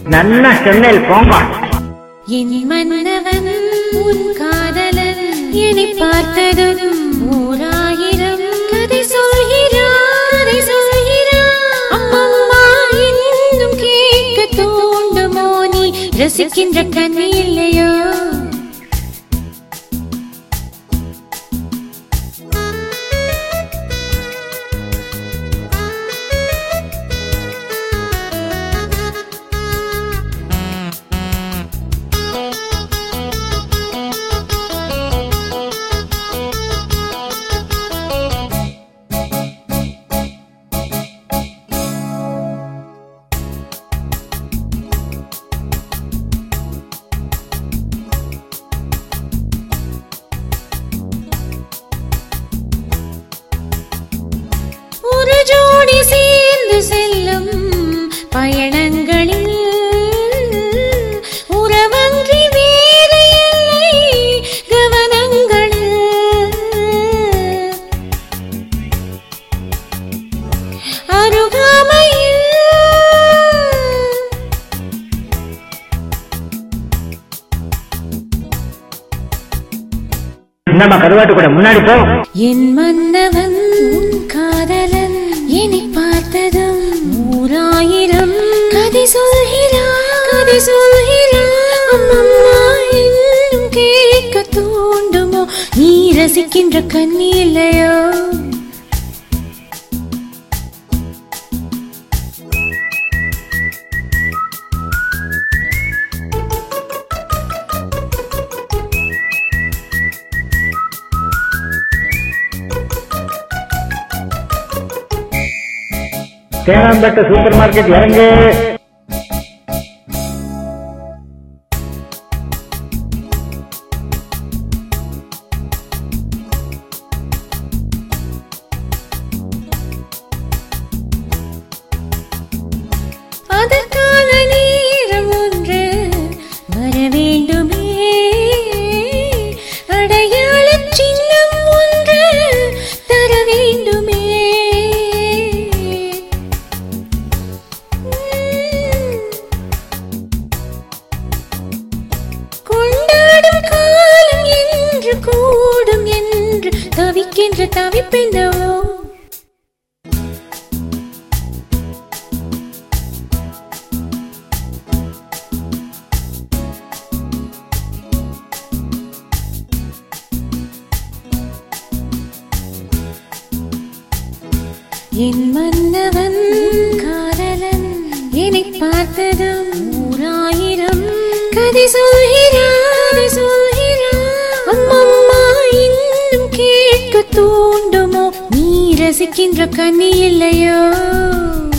நன்னா சொன்னேன் போங்க என் மன்னவன் உன் காதலன் என்னை பார்த்ததும் ஓராயிரம் கதை சொல்கிறான் கதை சொல்கிறான் அம்மம்மா இன்னும் கேட்க தூண்டுமோ நீ ரசிக்கின்ற கண்ணி இல்லையோ ஒரு ஜோடி சேர்ந்து செல்லும் பயணங்களில் உறவன்றி வேறு இல்லை கவனங்களில் அருகாமையில் நம்ம கருவாட்டு கூட முன்னாடி போ என் மன்னவன் உன் காதலன் என்னை பார்த்ததும் நூறாயிரம் கதை சொல்கிறான் கதை சொல்கிறான் அம்மம்மா இன்னும் கேட்க தூண்டுமோ நீ ரசிக்கின்ற கண்ணி இல்லையோ தேனாம்பேட்டை சூப்பர் மார்க்கெட் இறங்கு அதற்கான நேரம் ஒன்று வர வேண்டுமே அடையாள சின்னம் ஒன்று தர வேண்டுமே கொண்டாடும் காலம் என்று கூடும் என்று தவிக்கின்ற தவிப்பெந்தவோ என் மன்னவன் காதலன் என்னை பார்த்ததும் நூறாயிரம் கதை சொல்கிறான் கதை சொல்கிறான் அம்மம்மா இன்னும் கேட்க தூண்டுமோ நீ ரசிக்கின்ற கண்ணி இல்லையோ